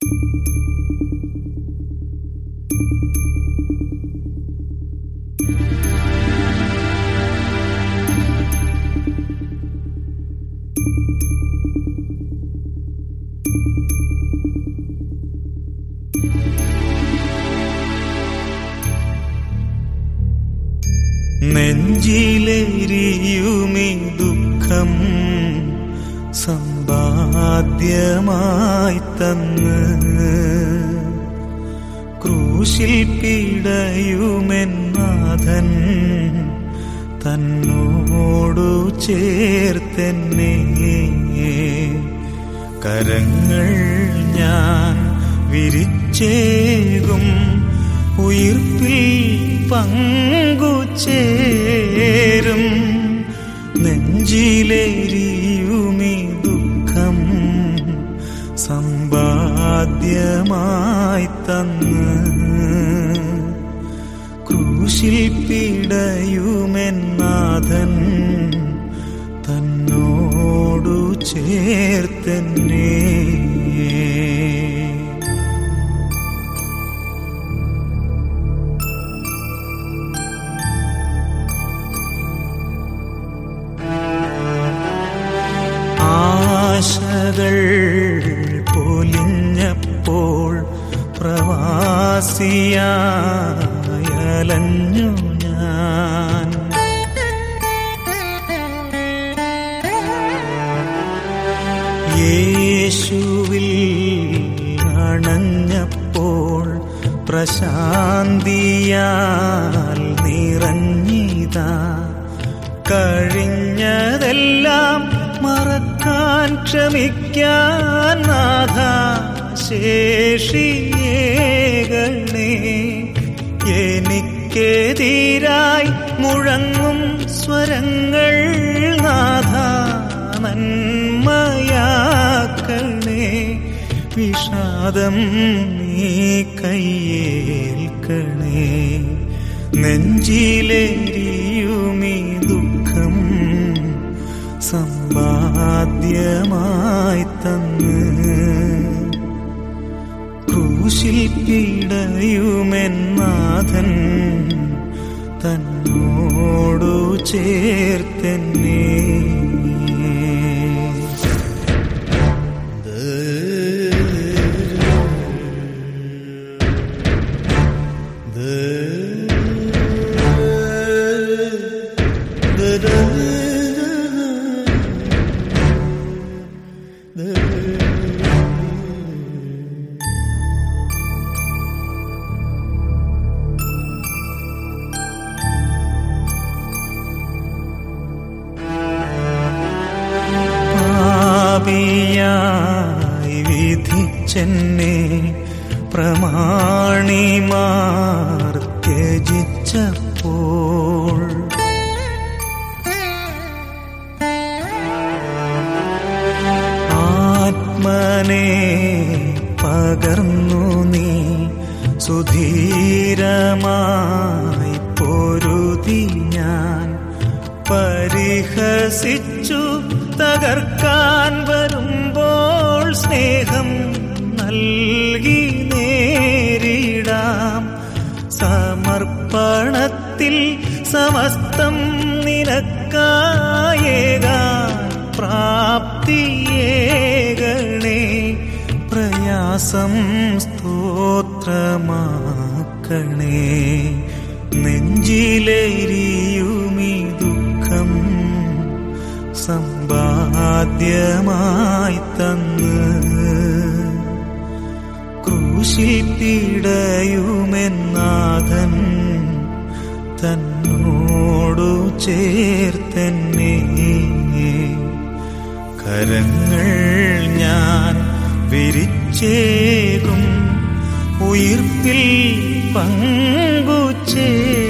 നെഞ്ചിലേരിയുമീ ദുഃഖം സമ്പാദ്യമായി തന്ന് ക്രൂശിൽ പിടയുമെന്നാഥൻ തന്നോടു ചേർത്തെന്നെ കരങ്ങൾ ഞാൻ വിരിച്ചേകും ഉയിർപ്പിൽ പങ്കുചേരും നെഞ്ചിലേരിയുമീ ദുഃഖം സമ്പാദ്യമായി തന്ന് ക്രൂശിൽ പിടയുമെന്നാഥൻ തന്നോടു ചേർത്തെന്നേ ആശകൾ പൊലിഞ്ഞപ്പോൾ പ്രവാസിയായലഞ്ഞു ഞാൻ യേശുവിൽ അണഞ്ഞപ്പോൾ പ്രശാന്തിയാൽ നിറഞ്ഞിതാ കഴിഞ്ഞതെല്ലാം മറക്കാൻ ക്ഷമിക്കാൻ നാഥ ശേഷിയേകണേ എനിക്കെതിരായി മുഴങ്ങും സ്വരങ്ങൾ നാഥ നന്മയാക്കണേ വിഷാദം നീ കയ്യേൽക്കണേ നെഞ്ചിലേരിയുമീ ദുഃഖം സമ്പാദ്യമായി തന്ന് ക്രൂശിൽ പിടയുമെന്നാഥൻ തന്നോടു ചേർത്തെന്നേ പാപിയായി വിധിച്ചെന്നെ പ്രമാണിമാർ ത്യജിച്ചപ്പോൾ ആത്മനെ പകർന്നു നീ സുധീരമായി പൊരുതി ഞാൻ പരിഹസിച്ചു തകർക്കാൻ വരുമ്പോൾ സ്നേഹം നൽകി നേരിടാം സമർപ്പണത്തിൽ സമസ്തം നിനക്കായേകാൻ പ്രാപ്തിയേകണേ പ്രയാസം സ്തോത്രമാക്കണേ നെഞ്ചിലേരിയുമീ ദുഃഖം സമ്പാദ്യമായി തന്ന് ക്രൂശിൽ പിടയുമെന്നാഥൻ തന്നോടു ചേർത്തെന്നെ കരങ്ങൾ ഞാൻ വിരിച്ചേകും ഉയിർപ്പിൽ പങ്കുചേ